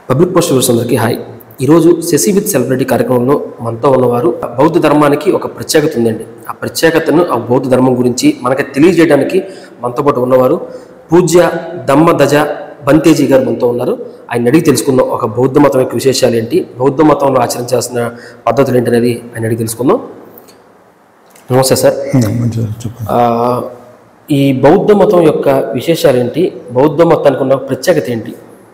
Public post viewers అందరికీ hi ఈరోజు Shashi with celebrity కార్యక్రమంలో మనతో ఉన్నవారు బౌద్ధ ధర్మానికి ఒక ప్రత్యేకత ఉందండి ఆ ప్రత్యేకతను ఆ బౌద్ధ ధర్మం గురించి మనకి తెలియజేయడానికి మనతో పాటు ఉన్నవారు పూజ్య దమ్మ దజ బంతేజీ గారు మనతో ఉన్నారు ఆయన అడిగి తెలుసుకుందాం ఒక బౌద్ధ మతం యొక్క విశేషాలు ఏంటి బౌద్ధ మతంలో ఆచరించాల్సిన పద్ధతులు ఏంటి అనేది ఆయన అడిగి తెలుసుకుందాం నమస్తే సార్ మంచిది చెప్పండి ఆ, ఈ బౌద్ధ మతం యొక్క విశేషాలు ఏంటి బౌద్ధ మతానికి ఉన్న ప్రత్యేకత ఏంటి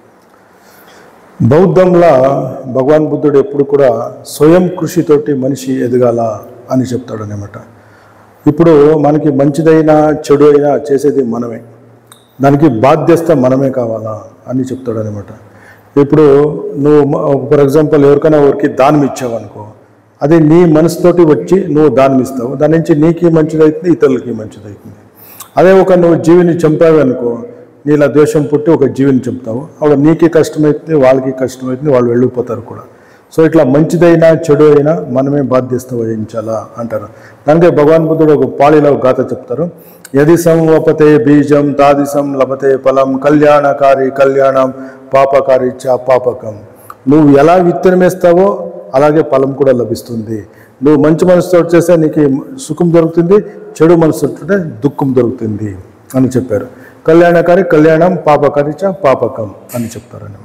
బౌద్ధంలో భగవాన్ బుద్ధుడు ఎప్పుడు కూడా స్వయం కృషితోటి మనిషి ఎదగాల అని చెప్తాడు అనమాట ఇప్పుడు మనకి మంచిదైనా చెడు అయినా చేసేది మనమే దానికి బాధ్యత మనమే కావాలా అని చెప్తాడు అనమాట ఇప్పుడు నువ్వు ఫర్ ఎగ్జాంపుల్ ఎవరికైనా ఎవరికి దానం ఇచ్చావు అనుకో అది నీ మనసుతోటి వచ్చి నువ్వు దానం ఇస్తావు దాని నుంచి నీకు మంచిదవుతుంది ఇతరులకి మంచిదవుతుంది అదే ఒక నువ్వు జీవిని చంపావు అనుకో నీలా ద్వేషం పుట్టి ఒక జీవిని చంపుతావు అప్పుడు నీకే కష్టమవుతుంది వాళ్ళకి కష్టమవుతుంది వాళ్ళు వెళ్ళిపోతారు కూడా సో ఇట్లా మంచిదైనా చెడు అయినా మనమే బాధ్యత వహించాలా అంటారు దానికే భగవాన్ బుద్ధుడు ఒక పాళిలో ఒక గాథ చెప్తారు యది సంవపతే బీజం తాదిసం లభతే ఫలం కళ్యాణకారి కళ్యాణం పాపకారి చ పాపకం నువ్వు ఎలా విత్తనం వేస్తావో అలాగే ఫలం కూడా లభిస్తుంది నువ్వు మంచి మనసుతో చేస్తే నీకు సుఖం దొరుకుతుంది చెడు మనసుతో దుఃఖం దొరుకుతుంది అని చెప్పారు కళ్యాణకారి కళ్యాణం పాపకారి చ పాపకం అని చెప్తారు అన్నమాట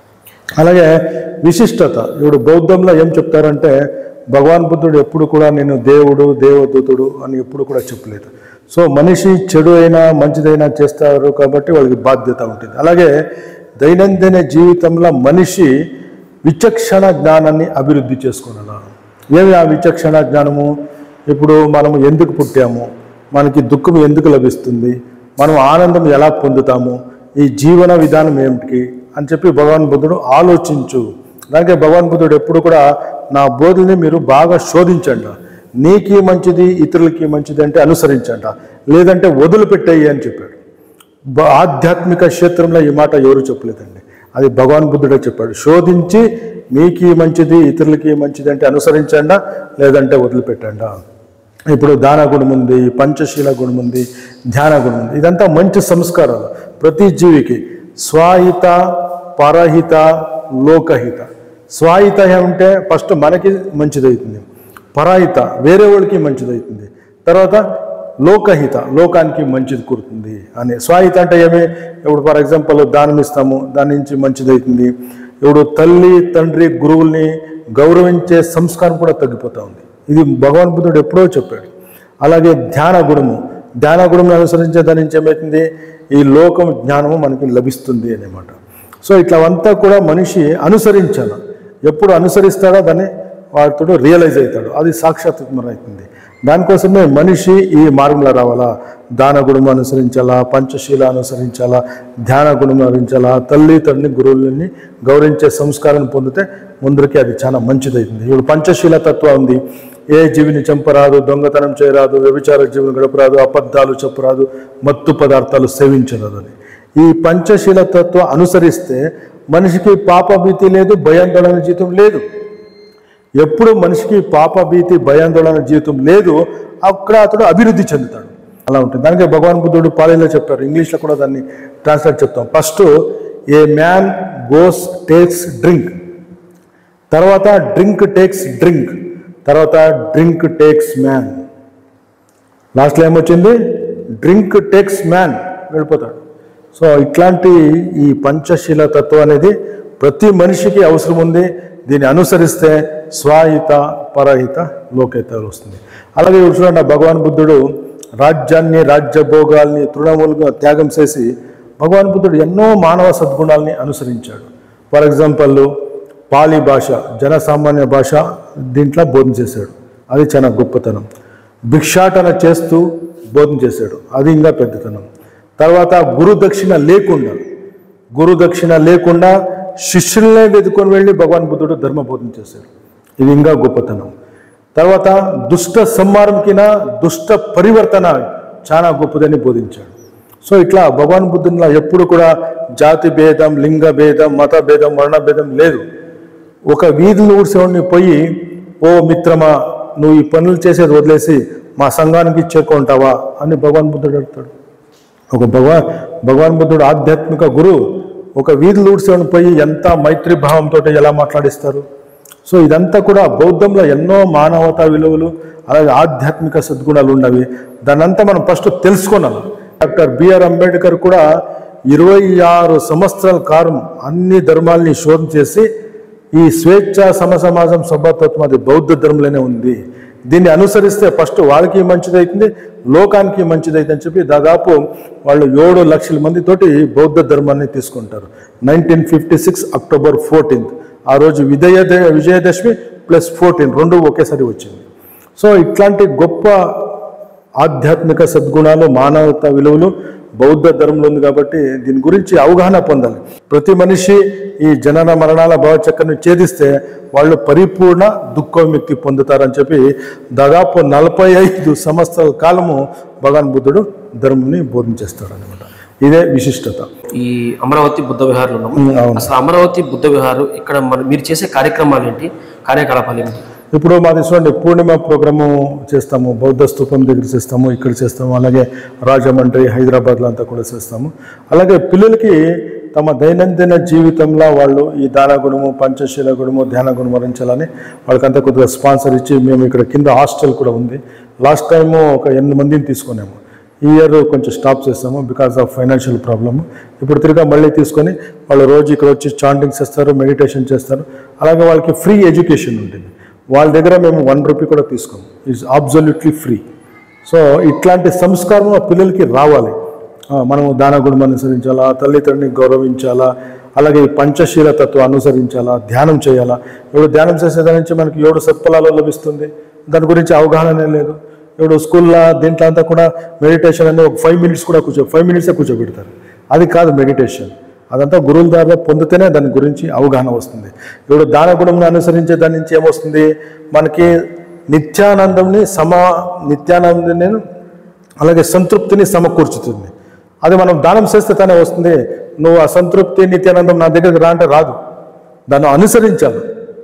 అలాగే విశిష్టత ఇప్పుడు బౌద్ధంలో ఏం చెప్తారంటే భగవాన్ బుద్ధుడు ఎప్పుడు కూడా నేను దేవుడు దేవదూతుడు అని ఎప్పుడు కూడా చెప్పలేదు సో మనిషి చెడు అయినా మంచిదైనా చేస్తారు కాబట్టి వాళ్ళకి బాధ్యత ఉంటుంది అలాగే దైనందిన జీవితంలో మనిషి విచక్షణ జ్ఞానాన్ని అభివృద్ధి చేసుకోవాలా ఏమి ఆ విచక్షణ జ్ఞానము ఇప్పుడు మనము ఎందుకు పుట్టాము మనకి దుఃఖం ఎందుకు లభిస్తుంది మనం ఆనందం ఎలా పొందుతాము ఈ జీవన విధానం ఏమిటి అని చెప్పి భగవాన్ బుద్ధుడు ఆలోచించు అలాగే భగవాన్ బుద్ధుడు ఎప్పుడు కూడా నా బోధని మీరు బాగా శోధించండి నీకి మంచిది ఇతరులకి మంచిది అంటే అనుసరించండి లేదంటే వదిలిపెట్టేయి అని చెప్పాడు బ- ఆధ్యాత్మిక క్షేత్రంలో ఈ మాట ఎవరు చెప్పలేదండి అది భగవాన్ బుద్ధుడే చెప్పాడు శోధించి మీకి మంచిది ఇతరులకి మంచిది అంటే అనుసరించండా లేదంటే వదిలిపెట్టండా ఇప్పుడు దాన గుణం ఉంది పంచశీల గుణం ఉంది ధ్యాన గుణం ఉంది ఇదంతా మంచి సంస్కారాలు ప్రతి జీవికి స్వాహిత పరహిత లోకహిత స్వాహిత అంటే ఫస్ట్ మనకి మంచిదవుతుంది పరాహిత వేరే వాళ్ళకి మంచిదవుతుంది తర్వాత లోకహిత లోకానికి మంచిది కూరుతుంది అని స్వాహిత అంటే ఏమి ఇప్పుడు ఫర్ ఎగ్జాంపుల్ దానం ఇస్తాము దాని నుంచి మంచిదవుతుంది ఇప్పుడు తల్లి తండ్రి గురువుల్ని గౌరవించే సంస్కారం కూడా తగ్గిపోతూ ఉంది ఇది భగవాన్ బుద్ధుడు ఎప్పుడో చెప్పాడు అలాగే ధ్యాన గుణము ధ్యాన గుణం అనుసరించే దాని నుంచి ఏమవుతుంది ఈ లోకం జ్ఞానము మనకి లభిస్తుంది అన్నమాట సో ఇట్లా కూడా మనిషి అనుసరించాలి ఎప్పుడు అనుసరిస్తాడో దాన్ని వాడితో రియలైజ్ అవుతాడు అది సాక్షాత్కారం అవుతుంది దానికోసమే మనిషి ఈ మార్గంలో రావాలా దాన గుణం అనుసరించాలా పంచశీల అనుసరించాలా ధ్యాన గుణం అనుసరించాలా తల్లి తండ్రి గురువులని గౌరవించే సంస్కారాన్ని పొందితే ముందరికి అది చాలా మంచిదవుతుంది ఇప్పుడు పంచశీల తత్వం ఉంది ఏ జీవిని చంపరాదు దొంగతనం చేయరాదు వ్యభిచార జీవిని గడపరాదు అబద్ధాలు చెప్పరాదు మత్తు పదార్థాలు సేవించరాదు అని ఈ పంచశీల తత్వం అనుసరిస్తే మనిషికి పాప భీతి లేదు భయాందోళన జీవితం లేదు ఎప్పుడు మనిషికి పాప భీతి భయాందోళన జీవితం లేదు అక్కడ అతడు అభివృద్ధి చెందుతాడు అలా ఉంటుంది దానికి భగవాన్ బుద్ధుడు పాలనలో చెప్పారు ఇంగ్లీష్లో కూడా దాన్ని ట్రాన్స్లేట్ చెప్తాం first a man goes takes drink తర్వాత డ్రింక్ టేక్స్ డ్రింక్ తర్వాత డ్రింక్ టేక్స్ మ్యాన్ లాస్ట్లో ఏమొచ్చింది డ్రింక్ టేక్స్ మ్యాన్ వెళ్ళిపోతాడు సో ఇట్లాంటి ఈ పంచశీల తత్వం అనేది ప్రతి మనిషికి అవసరం ఉంది దీన్ని అనుసరిస్తే స్వాహిత పరహిత లోకహిత వస్తుంది అలాగే ఇప్పుడు చూడండి ఆ భగవాన్ బుద్ధుడు రాజ్యాన్ని రాజ్యభోగాల్ని తృణమూలుగా త్యాగం చేసి భగవాన్ బుద్ధుడు ఎన్నో మానవ సద్గుణాల్ని అనుసరించాడు ఫర్ ఎగ్జాంపుల్ పాలి భాష జనసామాన్య భాష దీంట్లో బోధన చేశాడు అది చాలా గొప్పతనం భిక్షాటన చేస్తూ బోధన చేశాడు అది ఇంకా పెద్దతనం తర్వాత గురు దక్షిణ లేకుండా గురు దక్షిణ లేకుండా శిష్యులనే వెతుకొని వెళ్ళి భగవాన్ బుద్ధుడు ధర్మ బోధన చేశాడు ఇది ఇంకా గొప్పతనం తర్వాత దుష్ట సంహారంకిన దుష్ట పరివర్తన చాలా గొప్పదని బోధించాడు సో ఇట్లా భగవాన్ బుద్ధునిలో ఎప్పుడు కూడా జాతి భేదం లింగ భేదం మత భేదం వర్ణ భేదం లేదు ఒక వీధిని ఊడ్చేవాడిని పోయి ఓ మిత్రమా నువ్వు ఈ పనులు చేసేది వదిలేసి మా సంఘానికి చేరుకుంటావా అని భగవాన్ బుద్ధుడు అడుగుతాడు ఒక భగవాన్ భగవాన్ బుద్ధుడు ఆధ్యాత్మిక గురువు ఒక వీధులు ఊడ్చుకొని పోయి ఎంత మైత్రి భావంతో ఎలా మాట్లాడిస్తారు సో ఇదంతా కూడా బౌద్ధంలో ఎన్నో మానవతా విలువలు అలాగే ఆధ్యాత్మిక సద్గుణాలు ఉన్నవి దాన్నంతా మనం ఫస్ట్ తెలుసుకున్నాం డాక్టర్ బిఆర్ అంబేద్కర్ కూడా ఇరవై ఆరు సంవత్సరాల కాలం అన్ని ధర్మాల్ని శోధన చేసి ఈ స్వేచ్ఛ సమసమాజం సభ్యతత్వం అది బౌద్ధ ధర్మంలోనే ఉంది దీన్ని అనుసరిస్తే ఫస్ట్ వాళ్ళకి మంచిదైతుంది లోకానికి మంచిదైతే అని చెప్పి దాదాపు వాళ్ళు ఏడు లక్షల మందితోటి బౌద్ధ ధర్మాన్ని తీసుకుంటారు nineteen fifty six October fourteenth ఆ రోజు విజయ విజయదశమి ప్లస్ ఫోర్టీన్ రెండు ఒకేసారి వచ్చింది సో ఇట్లాంటి గొప్ప ఆధ్యాత్మిక సద్గుణాలు మానవత విలువలు బౌద్ధ ధర్మంలో ఉంది కాబట్టి దీని గురించి అవగాహన పొందాలి ప్రతి మనిషి ఈ జనన మరణాల భావచక్రని ఛేదిస్తే వాళ్ళు పరిపూర్ణ దుఃఖవిముక్తి పొందుతారని చెప్పి దాదాపు నలభై ఐదు సంవత్సరాల కాలము భగవాన్ బుద్ధుడు ధర్మంని బోధించేస్తాడు అనమాట ఇదే విశిష్టత ఈ అమరావతి బుద్ధ విహారంలో ఉన్నాము ఉమ్, అవును అసలు అమరావతి బుద్ధ విహారం ఇక్కడ మన మీరు చేసే కార్యక్రమాలు ఏంటి కార్యకలాపాలు ఏంటి ఇప్పుడు మాది చూడండి పూర్ణిమ ప్రోగ్రాము చేస్తాము బౌద్ధ స్తూపం దగ్గర చేస్తాము ఇక్కడ చేస్తాము అలాగే రాజమండ్రి హైదరాబాద్లో అంతా కూడా చేస్తాము అలాగే పిల్లలకి తమ దైనందిన జీవితంలో వాళ్ళు ఈ దాన గుణము పంచశీల గుణము ధ్యాన గుణం వరించాలని వాళ్ళకంతా కొద్దిగా స్పాన్సర్ ఇచ్చి మేము ఇక్కడ కింద హాస్టల్ కూడా ఉంది లాస్ట్ టైము ఒక ఎనిమిది మందిని తీసుకున్నాము ఈ ఇయర్ కొంచెం స్టాప్ చేస్తాము బికాస్ ఆఫ్ ఫైనాన్షియల్ ప్రాబ్లమ్ ఇప్పుడు తిరిగా మళ్ళీ తీసుకొని వాళ్ళు రోజు ఇక్కడ వచ్చి చాంటింగ్ చేస్తారు మెడిటేషన్ చేస్తారు అలాగే వాళ్ళకి ఫ్రీ ఎడ్యుకేషన్ ఉంటుంది వాళ్ళ దగ్గర మేము వన్ రూపీ కూడా తీసుకోము ఇట్స్ అబ్జల్యూట్లీ ఫ్రీ సో ఇట్లాంటి సంస్కారం ఆ పిల్లలకి రావాలి ఆ, మనము దాన గుణం అనుసరించాలా తల్లిదండ్రిని గౌరవించాలా అలాగే ఈ పంచశీల తత్వం అనుసరించాలా ధ్యానం చేయాలా ఇప్పుడు ధ్యానం చేసే దాని నుంచి మనకి ఏడు సత్ఫలాలు లభిస్తుంది దాని గురించి అవగాహన లేదు ఇప్పుడు స్కూల్లో దీంట్లో అంతా కూడా మెడిటేషన్ అనేది ఒక ఫైవ్ మినిట్స్ కూడా కూర్చో ఫైవ్ మినిట్సే కూర్చోబెడతారు అది కాదు మెడిటేషన్ అదంతా గురువుల ద్వారా పొందితేనే దాని గురించి అవగాహన వస్తుంది ఇప్పుడు దాన గుణంను అనుసరించే దాని నుంచి ఏమొస్తుంది మనకి నిత్యానందంని సమ నిత్యానందని అలాగే సంతృప్తిని సమకూర్చుతుంది అది మనం దానం చేస్తే తానే వస్తుంది నువ్వు ఆ సంతృప్తి నిత్యానందం నా దగ్గరికి రా అంటే రాదు దాన్ని అనుసరించాలి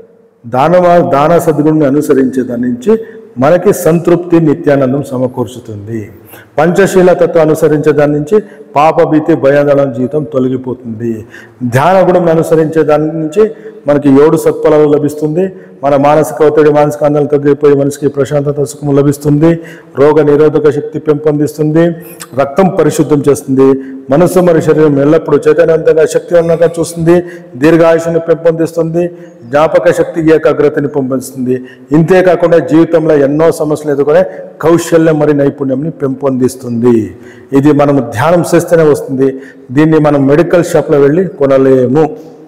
దాన దాన సద్గుణ్ణి అనుసరించే దాని నుంచి మనకి సంతృప్తి నిత్యానందం సమకూర్చుతుంది పంచశీల తత్వం అనుసరించే దాని నుంచి పాప భీతి భయాందోళన జీవితం తొలగిపోతుంది ధ్యాన గుణం అనుసరించే దాని నుంచి మనకి ఏడు సత్ఫలాలు లభిస్తుంది మన మానసిక ఒత్తిడి మానసిక ఆందోళన తగ్గిపోయి మనిషికి ప్రశాంతత సుఖం లభిస్తుంది రోగ నిరోధక శక్తి పెంపొందిస్తుంది రక్తం పరిశుద్ధం చేస్తుంది మనస్సు మరియు శరీరం ఎల్లప్పుడూ చైతన్యవంతంగా శక్తివంతంగా చూస్తుంది దీర్ఘాయుషుని పెంపొందిస్తుంది జ్ఞాపక శక్తి ఏకాగ్రతని పెంపొందిస్తుంది ఇంతే కాకుండా జీవితంలో ఎన్నో సమస్యలు ఎదుర్కొనే కౌశల్యం మరియు నైపుణ్యంని పెంపొందిస్తుంది ఇది మనం ధ్యానం చేస్తేనే వస్తుంది దీన్ని మనం మెడికల్ షాప్లో వెళ్ళి కొనలేము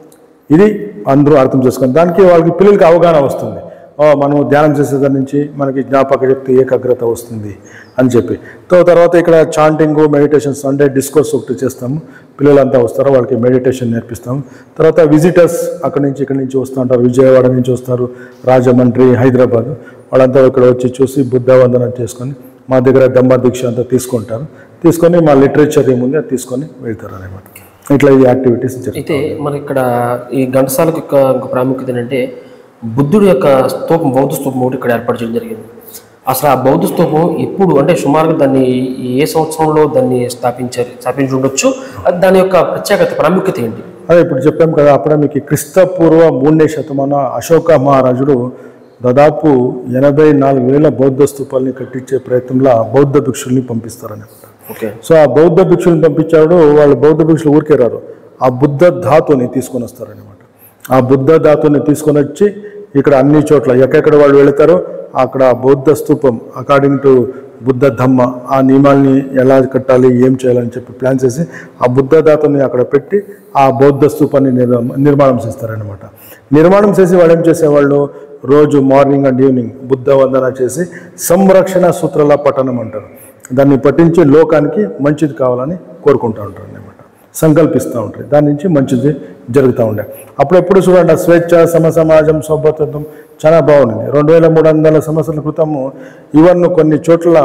ఇది అందరూ అర్థం చేసుకోండి దానికి వాళ్ళకి పిల్లలకి అవగాహన వస్తుంది ఓ మనం ధ్యానం చేసేదాని నుంచి మనకి జ్ఞాపక శక్తి ఏకాగ్రత వస్తుంది అని చెప్పి తో తర్వాత ఇక్కడ చాంటింగ్ మెడిటేషన్స్ అంటే డిస్కోర్స్ ఒకటి చేస్తాము పిల్లలంతా వస్తారు వాళ్ళకి మెడిటేషన్ నేర్పిస్తాము తర్వాత విజిటర్స్ అక్కడి నుంచి ఇక్కడి నుంచి వస్తూ ఉంటారు విజయవాడ నుంచి వస్తారు రాజమండ్రి హైదరాబాద్ వాళ్ళంతా ఇక్కడ వచ్చి చూసి బుద్ధ వందనం చేసుకొని మా దగ్గర దమ్మ దీక్ష అంతా తీసుకుంటారు తీసుకొని మా లిటరేచర్ ఏముంది అది తీసుకొని వెళ్తారు అనమాట ఇట్లా ఈ యాక్టివిటీస్ జరుగుతాయి అయితే మన ఇక్కడ ఈ ఘంటసాలకు యొక్క ఇంకో ప్రాముఖ్యత ఏంటంటే బుద్ధుడి యొక్క స్తూపం బౌద్ధ స్తూపం ఒకటి ఇక్కడ ఏర్పాటు చేయడం జరిగింది అసలు ఆ బౌద్ధ స్తూపం ఎప్పుడు అంటే సుమారుగా దాన్ని ఏ సంవత్సరంలో దాన్ని స్థాపించారు స్థాపించి ఉండొచ్చు అది దాని యొక్క ప్రత్యేకత ప్రాముఖ్యత ఏంటి అదే ఇప్పుడు చెప్పాం కదా అప్పుడే మీకు క్రిస్తపూర్వ మూడనే శతమాన అశోక మహారాజుడు దాదాపు ఎనభై నాలుగు వేల బౌద్ధ స్తూపాలని కట్టించే ప్రయత్నంలో బౌద్ధ భిక్షుల్ని పంపిస్తారనమాట ఓకే సో ఆ బౌద్ధ భిక్షుల్ని పంపించాడు వాళ్ళు బౌద్ధ భిక్షులు ఊరికే రారు ఆ బుద్ధ ధాతుని తీసుకొని వస్తారనమాట ఆ బుద్ధ ధాతుని తీసుకొని వచ్చి ఇక్కడ అన్ని చోట్ల ఎక్కడెక్కడ వాళ్ళు వెళతారో అక్కడ బౌద్ధ స్తూపం అకార్డింగ్ టు బుద్ధ ధమ్మ ఆ నియమాల్ని ఎలా కట్టాలి ఏం చేయాలని చెప్పి ప్లాన్ చేసి ఆ బుద్ధ ధాతుని అక్కడ పెట్టి ఆ బౌద్ధ స్తూపాన్ని నిర్మా- నిర్మాణం చేస్తారనమాట నిర్మాణం చేసి వాళ్ళు ఏం చేసేవాళ్ళు రోజు మార్నింగ్ అండ్ ఈవినింగ్ బుద్ధ వందన చేసి సంరక్షణ సూత్రాల పఠనం అంటారు దాన్ని పఠించి లోకానికి మంచిది కావాలని కోరుకుంటూ ఉంటారు అన్నమాట సంకల్పిస్తూ ఉంటారు దాని నుంచి మంచిది జరుగుతూ ఉండే అప్పుడెప్పుడు చూడండి ఆ స్వేచ్ఛ సమ సమాజం సౌభ్రతత్వం చాలా బాగుంది రెండు వేల మూడు వందల సంవత్సరాల క్రితము ఈవెన్ కొన్ని చోట్ల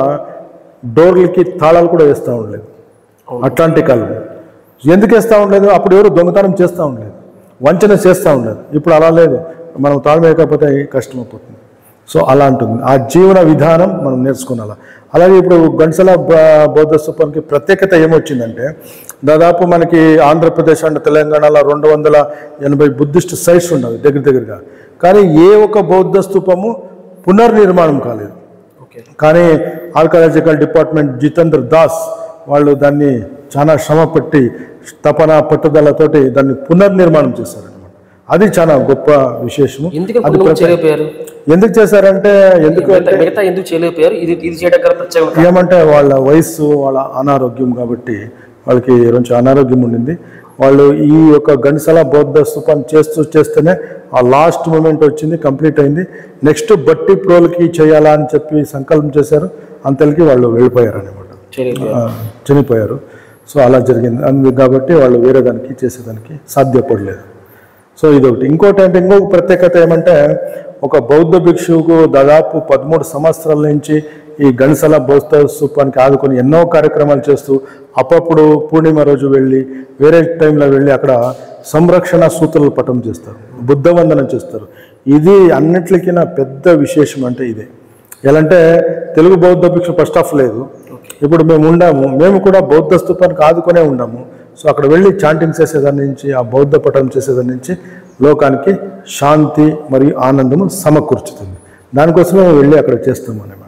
డోర్లకి తాళాలు కూడా వేస్తూ ఉండలేదు అట్లాంటి కాలం ఎందుకు వేస్తూ ఉండలేదు అప్పుడు ఎవరు దొంగతనం చేస్తూ ఉండలేదు వంచన చేస్తూ ఉండలేదు ఇప్పుడు అలా లేదు మనం తాళం వేయకపోతే కష్టం అయిపోతుంది సో అలా ఉంటుంది ఆ జీవన విధానం మనం నేర్చుకోవాలి అలాగే ఇప్పుడు గంటసల బ- బౌద్ధ స్తూపానికి ప్రత్యేకత ఏమొచ్చిందంటే దాదాపు మనకి ఆంధ్రప్రదేశ్ అండ్ తెలంగాణలో రెండు వందల ఎనభై బుద్ధిస్ట్ సైట్స్ ఉన్నవి దగ్గర దగ్గరగా కానీ ఏ ఒక్క బౌద్ధ స్తూపము పునర్నిర్మాణం కాలేదు ఓకే కానీ ఆర్కాలజికల్ డిపార్ట్మెంట్ జితేంద్ర దాస్ వాళ్ళు దాన్ని చాలా శ్రమ పెట్టి తపన పట్టుదలతోటి దాన్ని పునర్నిర్మాణం చేశారనమాట అది చాలా గొప్ప విశేషము ఎందుకు అది పునః చేయలేకపోయారు ఎందుకు చేశారంటే ఎందుకు మిగతా మిగతా ఎందుకు చేయలేకపోయారు ఇది ఇది చేయడం గల ప్రత్యేకత ఏమంటే వాళ్ళ వయస్సు వాళ్ళ అనారోగ్యం కాబట్టి వాళ్ళకి కొంచెం అనారోగ్యం ఉండింది వాళ్ళు ఈ యొక్క గణిసల బౌద్ధ స్థూపాన్ని చేస్తూ చేస్తేనే ఆ లాస్ట్ మూమెంట్ వచ్చింది కంప్లీట్ అయింది నెక్స్ట్ బట్టి ప్రోల్కి చేయాలా అని చెప్పి సంకల్పం చేశారు అంతలకి వాళ్ళు వెళ్ళిపోయారు అనమాట చేయలేకపోయారు చనిపోయారు సో అలా జరిగింది అందు కాబట్టి వాళ్ళు వేరే దానికి చేసేదానికి సాధ్యపడలేదు సో ఇదొకటి ఇంకోటి అంటే ఇంకొక ప్రత్యేకత ఏమంటే ఒక బౌద్ధ భిక్షువుకు దాదాపు పదమూడు సంవత్సరాల నుంచి ఈ గణసల బౌద్ధ స్థూపానికి ఆదుకొని ఎన్నో కార్యక్రమాలు చేస్తూ అప్పుడప్పుడు పూర్ణిమ రోజు వెళ్ళి వేరే టైంలో వెళ్ళి అక్కడ సంరక్షణ సూత్రాలు పటం చేస్తారు బుద్ధ వందనం చేస్తారు ఇది అన్నిటికీ పెద్ద విశేషం అంటే ఇదే ఎలా అంటే తెలుగు బౌద్ధ భిక్షు ఫస్ట్ ఆఫ్ లేదు ఇప్పుడు మేము ఉండాము మేము కూడా బౌద్ధ స్థూపానికి ఆదుకునే ఉన్నాము సో అక్కడ వెళ్ళి చాంటింగ్ చేసేదాని నుంచి ఆ బౌద్ధ పఠనం చేసేదాని నుంచి లోకానికి శాంతి మరియు ఆనందము సమకూర్చుతుంది దానికోసమే వెళ్ళి అక్కడ చేస్తాము అనమాట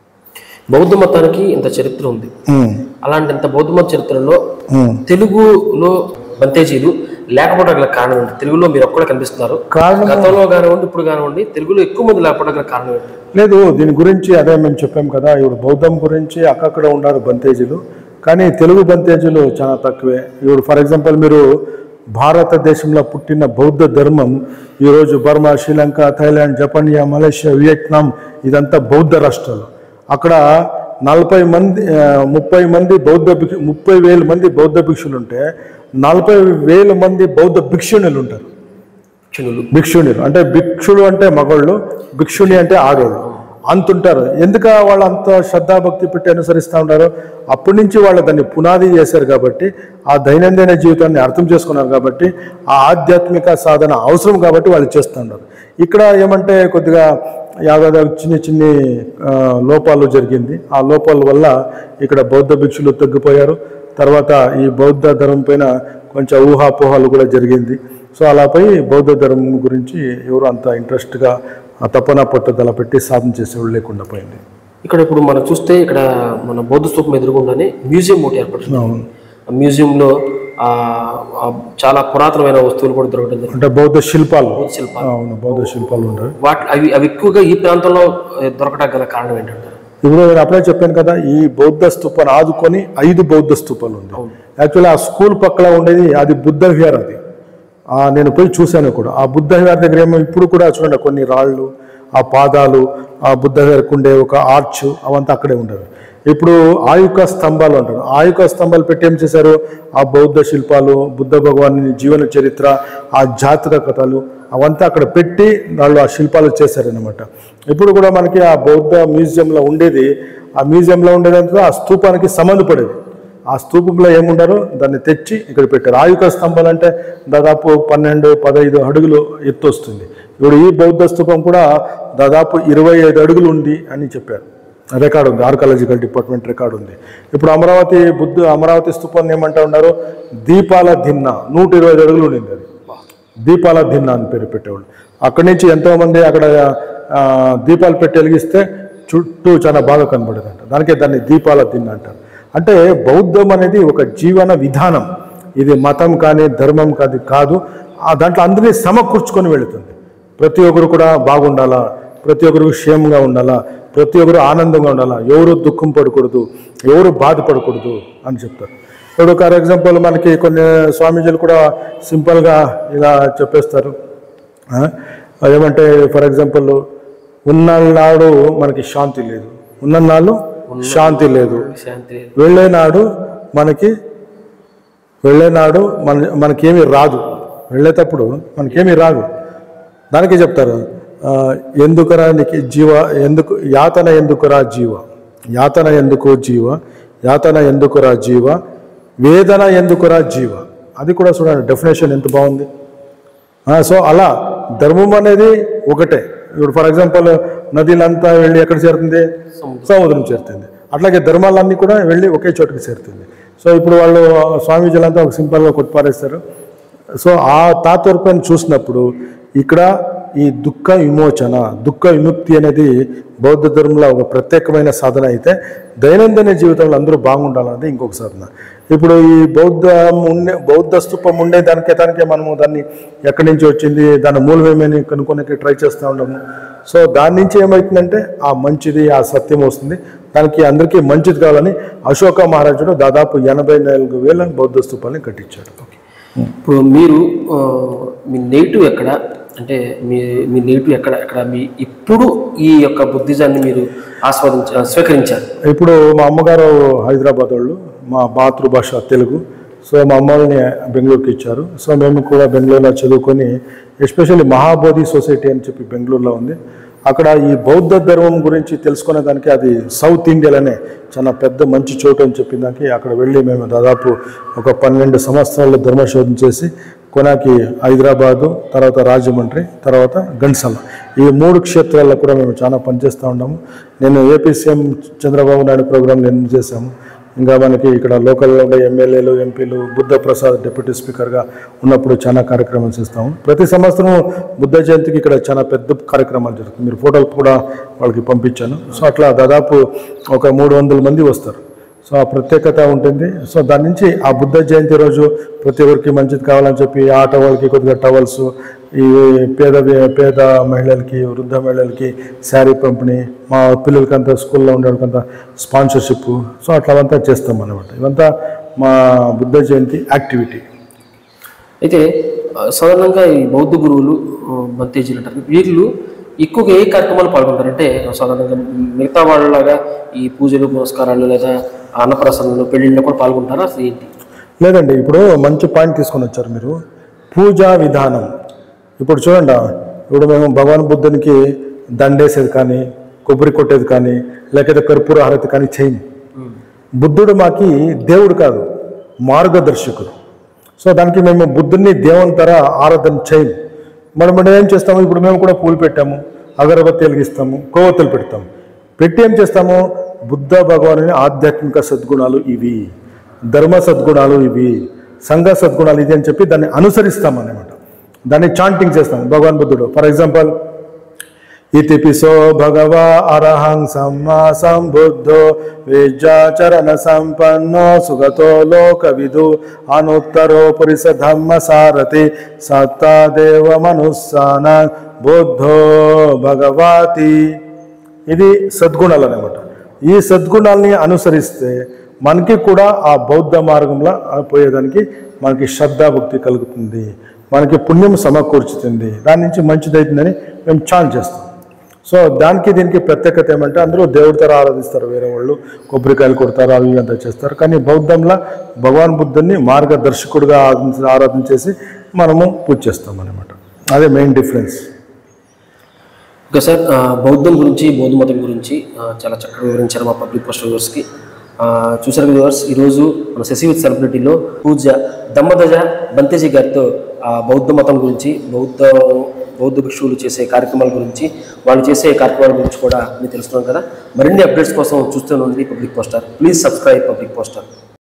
బౌద్ధ మతానికి ఇంత చరిత్ర ఉంది అలాంటి ఇంత బౌద్ధ మత చరిత్రలో తెలుగులో బంతేజీలు లేకపోవడం గల కారణం ఏంటి తెలుగులో మీరు ఒక్కడే కనిపిస్తున్నారు కారణం గతంలో కానివ్వండి ఇప్పుడు కానివ్వండి తెలుగులో ఎక్కువ మంది లేకపోవడం గల కారణం ఏంటి లేదు దీని గురించి అదే మేము చెప్పాం కదా ఇప్పుడు బౌద్ధం గురించి అక్కక్కడ ఉన్నారు బంతేజీలు కానీ తెలుగు బంతేజీలు చాలా తక్కువే ఇప్పుడు ఫర్ ఎగ్జాంపుల్ మీరు భారతదేశంలో పుట్టిన బౌద్ధ ధర్మం ఈరోజు బర్మా శ్రీలంక థైలాండ్ జపానియా మలేషియా వియత్నాం ఇదంతా బౌద్ధ రాష్ట్రాలు అక్కడ నలభై మంది ఆ, ముప్పై మంది బౌద్ధ భిక్షు ముప్పై వేల మంది బౌద్ధ భిక్షులు ఉంటే నలభై వేల మంది బౌద్ధ భిక్షుణులు ఉంటారు క్షణులు భిక్షుణులు అంటే భిక్షుడు అంటే మగవాళ్ళు భిక్షుని అంటే ఆడవాళ్ళు అంతుంటారు ఎందుక వాళ్ళు అంత శ్రద్ధాభక్తి పెట్టి అనుసరిస్తూ ఉంటారు అప్పటి నుంచి వాళ్ళు దాన్ని పునాది చేశారు కాబట్టి ఆ దైనందిన జీవితాన్ని అర్థం చేసుకున్నారు కాబట్టి ఆ ఆధ్యాత్మిక సాధన అవసరం కాబట్టి వాళ్ళు చేస్తూ ఉన్నారు ఇక్కడ ఏమంటే కొద్దిగా యాదాద చిన్న చిన్ని ఆ, లోపాలు జరిగింది ఆ లోపాల వల్ల ఇక్కడ బౌద్ధ భిక్షులు తగ్గిపోయారు తర్వాత ఈ బౌద్ధ ధర్మం పైన కొంచెం ఊహాపోహాలు కూడా జరిగింది సో అలాపై బౌద్ధ ధర్మం గురించి ఎవరు అంత ఇంట్రెస్ట్గా ఆ తపన పట్టుదల పెట్టి సాధన చేసేవాళ్ళు లేకుండా పోయింది ఇక్కడ ఇప్పుడు మనం చూస్తే ఇక్కడ మన బౌద్ధ స్తూపం ఎదురుగుండానే మ్యూజియం ఒకటి ఏర్పడుతుంది అవును. ఆ మ్యూజియంలో ఆ ఆ చాలా పురాతనమైన వస్తువులు కూడా దొరకడం జరుగుతుంది అంటే బౌద్ధ శిల్పాలు శిల్పాలు అవును బౌద్ధ శిల్పాలు ఉంటాయి వాటి అవి అవి ఎక్కువగా ఈ ప్రాంతంలో ఏ, దొరకడానికి గల కారణం ఏంటంటారు ఇప్పుడు నేను అప్పుడే చెప్పాను కదా ఈ బౌద్ధ స్తూపాన్ని ఆదుకొని ఐదు బౌద్ధ స్తూపాలు ఉంది యాక్చువల్లీ ఆ స్కూల్ పక్కన ఉండేది అది బుద్ధ విహార్ అది ఆ నేను పోయి చూశాను కూడా ఆ బుద్ధ విహార్ దగ్గర ఏమో ఇప్పుడు కూడా చూడండి కొన్ని రాళ్ళు ఆ పాదాలు ఆ బుద్ధ విహార్కు ఉండే ఒక ఆర్చ్ అవంతా అక్కడే ఉండేవి ఇప్పుడు ఆయుక స్తంభాలు అంటారు ఆయుక స్తంభాలు పెట్టి ఏం చేశారు ఆ బౌద్ధ శిల్పాలు బుద్ధ భగవాని జీవన చరిత్ర ఆ జాతక కథలు అవంతా అక్కడ పెట్టి వాళ్ళు ఆ శిల్పాలు చేశారనమాట ఇప్పుడు కూడా మనకి ఆ బౌద్ధ మ్యూజియంలో ఉండేది ఆ మ్యూజియంలో ఉండేదంతా ఆ స్తూపానికి సంబంధపడేది ఆ స్తూపంలో ఏముండారో దాన్ని తెచ్చి ఇక్కడ పెట్టారు ఆయుక స్తంభాలు అంటే దాదాపు పన్నెండు పదహైదు అడుగులు ఎత్తు వస్తుంది ఇప్పుడు ఈ బౌద్ధ స్తూపం కూడా దాదాపు ఇరవై ఐదు అడుగులు ఉంది అని చెప్పారు రికార్డు ఉంది ఆర్కాలజికల్ డిపార్ట్మెంట్ రికార్డు ఉంది ఇప్పుడు అమరావతి బుద్ధ అమరావతి స్తూపాన్ని ఏమంటా ఉన్నారు దీపాల దిన్న నూట ఇరవై ఐదు అడుగులు ఉండింది అది దీపాల దిన్న అని పేరు పెట్టేవాళ్ళు అక్కడి నుంచి ఎంతో మంది అక్కడ ఆ, దీపాలు పెట్టి వెలిగిస్తే చుట్టూ చాలా బాగా కనబడేదంట దానికే దాన్ని దీపాల దిన్న అంటారు అంటే బౌద్ధం అనేది ఒక జీవన విధానం ఇది మతం కానీ ధర్మం కాదు కాదు ఆ దాంట్లో అందరినీ సమకూర్చుకొని వెళుతుంది ప్రతి ఒక్కరు కూడా బాగుండాలా ప్రతి ఒక్కరు క్షేమంగా ఉండాలా ప్రతి ఒక్కరు ఆనందంగా ఉండాలా ఎవరు దుఃఖం పడకూడదు ఎవరు బాధపడకూడదు అని చెప్తారు ఇప్పుడు ఫర్ ఎగ్జాంపుల్ మనకి కొన్ని స్వామీజీలు కూడా సింపుల్గా ఇలా చెప్పేస్తారు ఆ? ఏమంటే ఫర్ ఎగ్జాంపుల్ ఉన్ననాడు మనకి శాంతి లేదు ఉన్ననాడు శాంతి లేదు శాంతి లేదు. వెళ్ళేనాడు మనకి వెళ్ళేనాడు మన మనకేమీ రాదు వెళ్ళేటప్పుడు మనకేమీ రాదు దానికి చెప్తారు ఆ, ఎందుకురా నీకు జీవ ఎందుకు యాతన ఎందుకురా జీవ యాతన ఎందుకు జీవ యాతన ఎందుకురా జీవ వేదన ఎందుకురా జీవ అది కూడా చూడండి డెఫినేషన్ ఎంత బాగుంది ఆ, సో అలా ధర్మం అనేది ఒకటే ఇప్పుడు ఫర్ ఎగ్జాంపుల్ నదిలంతా వెళ్ళి ఎక్కడ చేరుతుంది సముద్రం చేరుతుంది అట్లాగే ధర్మాలన్నీ కూడా వెళ్ళి ఒకే చోటుకి చేరుతుంది సో ఇప్పుడు వాళ్ళు స్వామీజీలంతా ఒక సింపుల్గా కొట్టిపారేస్తారు సో ఆ తాత్పర్యాన్ని చూసినప్పుడు ఇక్కడ ఈ దుఃఖ విమోచన దుఃఖ విముక్తి అనేది బౌద్ధ ధర్మంలో ఒక ప్రత్యేకమైన సాధన అయితే దైనందిన జీవితంలో అందరూ బాగుండాలన్నది ఇంకొక సాధన ఇప్పుడు ఈ బౌద్ధ ఉండే బౌద్ధ స్థూపం ఉండే దానికే దానికే మనము దాన్ని ఎక్కడి నుంచి వచ్చింది దాని మూలం ఏమని కనుక్కోనికి ట్రై చేస్తూ ఉండము సో దాని నుంచి ఏమవుతుందంటే ఆ మంచిది ఆ సత్యం వస్తుంది దానికి అందరికీ మంచిది కావాలని అశోక మహారాజుడు దాదాపు ఎనభై నాలుగు వేల బౌద్ధ స్థూపాలని కట్టించాడు ఇప్పుడు మీరు ఆ, మీ నేటివ్ ఎక్కడ అంటే మీ మీ నేటివ్ ఎక్కడ ఎక్కడ మీ ఇప్పుడు ఈ యొక్క బుద్ధిజాన్ని మీరు ఆస్వాదించ స్వీకరించారు ఇప్పుడు మా అమ్మగారు హైదరాబాద్ వాళ్ళు మా మాతృభాష తెలుగు సో మా అమ్మ వాళ్ళని బెంగళూరుకి ఇచ్చారు సో మేము కూడా బెంగళూరులో చదువుకొని ఎస్పెషల్లీ మహాబోధి సొసైటీ అని చెప్పి బెంగళూరులో ఉంది అక్కడ ఈ బౌద్ధ ధర్మం గురించి తెలుసుకునే దానికి అది సౌత్ ఇండియాలోనే చాలా పెద్ద మంచి చోటు అని చెప్పిన దానికి అక్కడ వెళ్ళి మేము దాదాపు ఒక పన్నెండు సంవత్సరాలు ధర్మశోధన చేసి కొనాకి హైదరాబాదు తర్వాత రాజమండ్రి తర్వాత గండ్సల ఈ మూడు క్షేత్రాల్లో కూడా మేము చాలా పనిచేస్తూ ఉన్నాము నేను AP CM Chandrababu Naidu programme నేను చేశాము ఇంకా మనకి ఇక్కడ లోకల్లో ఉండే ఎమ్మెల్యేలు ఎంపీలు బుద్ధ ప్రసాద్ డిప్యూటీ స్పీకర్గా ఉన్నప్పుడు చాలా కార్యక్రమాలు చేస్తాము ప్రతి సంవత్సరం బుద్ధ జయంతికి ఇక్కడ చాలా పెద్ద కార్యక్రమాలు జరుగుతుంది మీరు ఫోటోలు కూడా వాళ్ళకి పంపించాను సో అట్లా దాదాపు ఒక మూడు వందల మంది వస్తారు సో ఆ ప్రత్యేకత ఉంటుంది సో దాని నుంచి ఆ బుద్ధ జయంతి రోజు ప్రతి ఒక్కరికి మంచిది కావాలని చెప్పి ఆటో వాళ్ళకి కొద్దిగా టవల్స్ ఈ పేద పేద మహిళలకి వృద్ధ మహిళలకి శారీ పంపిణీ మా పిల్లలకంతా స్కూల్లో ఉండేవాళ్ళకంతా స్పాన్సర్షిప్ సో అట్లా అంతా చేస్తాం అన్నమాట ఇవంతా మా బుద్ధ జయంతి యాక్టివిటీ అయితే ఆ, సాధారణంగా ఈ బౌద్ధ గురువులు ఆ, బంతేజీలు అంటారు వీళ్ళు ఎక్కువగా ఏ కార్యక్రమాలు పాల్గొంటారంటే సాధారణంగా మిగతా వాళ్ళలాగా ఈ పూజలు పురస్కారాలు లేదా అన్నప్రసన్నలు పెళ్ళిళ్ళు కూడా పాల్గొంటారా అసలు ఏంటి లేదండి ఇప్పుడు మంచి పాయింట్ తీసుకొని వచ్చారు మీరు పూజా విధానం ఇప్పుడు చూడండి ఇప్పుడు మేము భగవాన్ బుద్ధునికి దండేసేది కానీ కొబ్బరి కొట్టేది కానీ లేకపోతే కర్పూర హారతి కానీ చేయము బుద్ధుడు మాకి దేవుడు కాదు మార్గదర్శకుడు సో దానికి మేము బుద్ధుడిని దేవుని తర ఆరాధన చేయము మనం మనం ఏం చేస్తాము ఇప్పుడు మేము కూడా పూలు పెట్టాము అగరబత్తి వెలిగిస్తాము కొవ్వొత్తులు పెడతాము పెట్టి ఏం చేస్తాము బుద్ధ భగవాను ఆధ్యాత్మిక సద్గుణాలు ఇవి ధర్మ సద్గుణాలు ఇవి సంఘ సద్గుణాలు ఇది అని చెప్పి దాన్ని అనుసరిస్తాం అన్నమాట దాన్ని చాంటింగ్ చేస్తాం భగవాన్ బుద్ధుడు ఫర్ ఎగ్జాంపుల్ ఇతిపిసో భగవా అరహం సమ్మా సంబుద్ధో విద్యాచరణ సంపన్నో సుగతో లోక విదు అనుత్తరో పురిస ధమ్మ సారథి సత్తాదేవ మనుస్సాన బుద్ధో భగవాతి ఇది సద్గుణాలు అనమాట ఈ సద్గుణాలని అనుసరిస్తే మనకి కూడా ఆ బౌద్ధ మార్గంలో పోయేదానికి మనకి శ్రద్ధాభక్తి కలుగుతుంది మనకి పుణ్యం సమకూర్చుతుంది దాని నుంచి మంచిదవుతుందని మేము చాన్ చేస్తాం సో దానికి దీనికి ప్రత్యేకత ఏమంటే అందరూ దేవుడి తర ఆరాధిస్తారు వేరే వాళ్ళు కొబ్బరికాయలు కొడతారు అవి ఇవి అంతా చేస్తారు కానీ బౌద్ధంలో భగవాన్ బుద్ధుని మార్గదర్శకుడిగా ఆరాధించి ఆరాధన చేసి మనము పూజ చేస్తాం అనమాట అదే మెయిన్ డిఫరెన్స్ ఓకే సార్ ఆ, బౌద్ధం గురించి బౌద్ధ మతం గురించి ఆ, చాలా చక్కగా వివరించారు మా పబ్లిక్ పోస్ట్ వ్యూవర్స్కి చూసారు కదా వ్యూవర్స్ ఈరోజు మన శశి విత్ సెలబ్రిటీలో పూజ దమ్మదజ బంతేజీ గారితో ఆ, బౌద్ధ మతం గురించి బౌద్ధ బౌద్ధ భిక్షువులు చేసే కార్యక్రమాల గురించి వాళ్ళు చేసే కార్యక్రమాల గురించి కూడా మీకు తెలుస్తున్నాం కదా మరిన్ని అప్డేట్స్ కోసం చూస్తూనే ఉండండి public poster please subscribe public poster